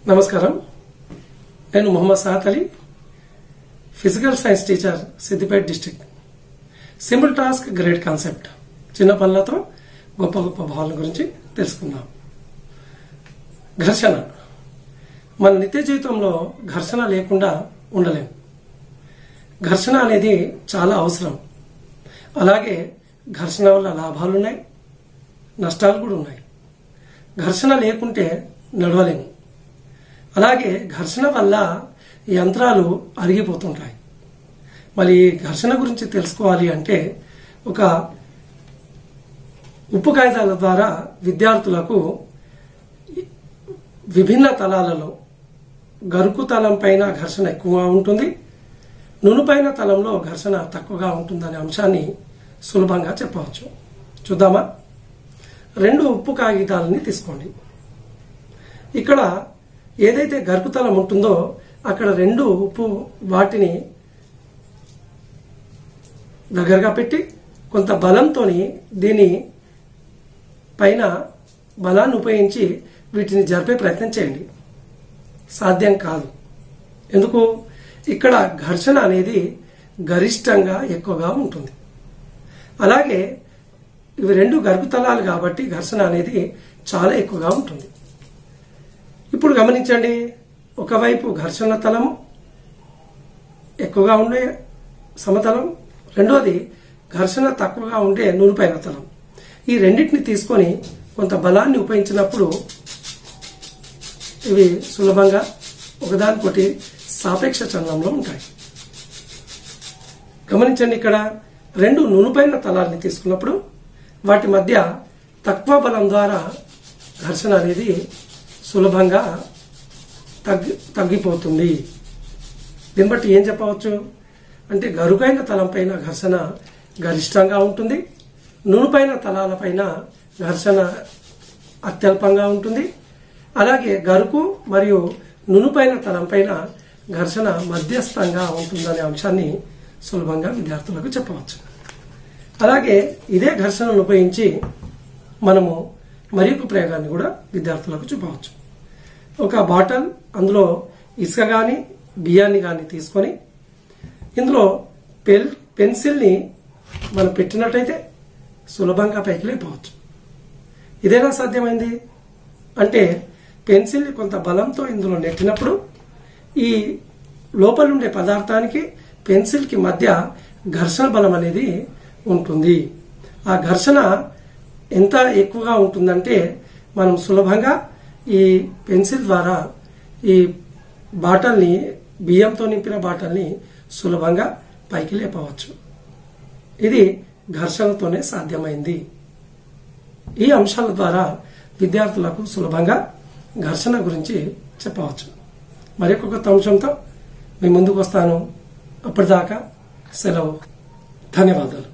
నమస్కారం నేను Mohammed Saad Ali physical science teacher Siddipet district simple task great concept చిన్న పనులతో గొప్ప గొప్ప భావాల గురించి తెలుసుకుందాం ఘర్షణ మన నిత్య జీవితంలో ఘర్షణ లేకుండా ఉండలేం ఘర్షణ అనేది చాలా అవసరం అలాగే ఘర్షణ వల్ల లాభాలు ఉన్నాయి నష్టాలు కూడా ఉన్నాయి ఘర్షణ లేకుంటే నడవలేము అలాగే ఘర్షణ వల్ల యంత్రాలు అరిగిపోతుంటాయి మరి ఈ ఘర్షణ గురించి తెలుసుకోవాలి అంటే ఒక ఉప్పు కాగితాల ద్వారా విద్యార్థులకు విభిన్న తలాలలో గరుకు తలం పైన ఘర్షణ ఎక్కువగా ఉంటుంది నునుపైన తలంలో ఘర్షణ తక్కువగా ఉంటుందనే అంశాన్ని సులభంగా చెప్పవచ్చు చూద్దామా రెండు ఉప్పు కాగితాలని తీసుకోండి ఇక్కడ ఏదైతే గర్భతలం ఉంటుందో అక్కడ రెండు ఉప్పు వాటిని దగ్గరగా పెట్టి కొంత బలంతో దీని పైన బలాన్ని ఉపయోగించి వీటిని జరిపే ప్రయత్నం చేయండి సాధ్యం కాదు ఎందుకు ఇక్కడ ఘర్షణ అనేది గరిష్టంగా ఎక్కువగా ఉంటుంది అలాగే ఇవి రెండు గర్భతలాలు కాబట్టి ఘర్షణ అనేది చాలా ఎక్కువగా ఉంటుంది ఇప్పుడు గమనించండి ఒకవైపు ఘర్షణ తలము ఎక్కువగా ఉండే సమతలం రెండోది ఘర్షణ తక్కువగా ఉండే నూరుపైన తలం ఈ రెండింటిని తీసుకొని కొంత బలాన్ని ఉపయోగించినప్పుడు ఇవి సులభంగా ఒకదానికొకటి సాపేక్ష చలనంలో ఉంటాయి గమనించండి ఇక్కడ రెండు నునుపైన తలాల్ని తీసుకున్నప్పుడు వాటి మధ్య తక్కువ బలం ద్వారా ఘర్షణ అనేది సులభంగా తగ్గి తగ్గిపోతుంది దీన్ని బట్టి ఏం చెప్పవచ్చు అంటే గరుకైన తలంపైన ఘర్షణ గరిష్టంగా ఉంటుంది నూనెపైన తలాలపైన ఘర్షణ అత్యల్పంగా ఉంటుంది అలాగే గరుకు మరియు నునుపైన తలంపైన ఘర్షణ మధ్యస్థంగా ఉంటుందనే అంశాన్ని సులభంగా విద్యార్థులకు చెప్పవచ్చు అలాగే ఇదే ఘర్షణను ఉపయోగించి మనము మరి ఒక ప్రయోగాన్ని కూడా విద్యార్థులకు చూపవచ్చు ఒక బాటిల్ అందులో ఇసుక కానీ బియ్యాన్ని కానీ తీసుకొని ఇందులో పెన్ పెన్సిల్ని మనం పెట్టినట్టయితే సులభంగా పైకి లేపవచ్చు ఇదేనా సాధ్యమైంది అంటే పెన్సిల్ని కొంత బలంతో ఇందులో నెట్టినప్పుడు ఈ లోపల ఉండే పదార్థానికి పెన్సిల్కి మధ్య ఘర్షణ బలం అనేది ఉంటుంది ఆ ఘర్షణ ఎంత ఎక్కువగా ఉంటుందంటే మనం సులభంగా ఈ పెన్సిల్ ద్వారా ఈ బాటల్ని బియ్యంతో నింపిన బాటల్ని సులభంగా పైకి లేపవచ్చు ఇది ఘర్షణతోనే సాధ్యమైంది ఈ అంశాల ద్వారా విద్యార్థులకు సులభంగా ఘర్షణ గురించి చెప్పవచ్చు మరొక కొత్త అంశంతో మీ ముందుకు వస్తాను అప్పటిదాకా సెలవు ధన్యవాదాలు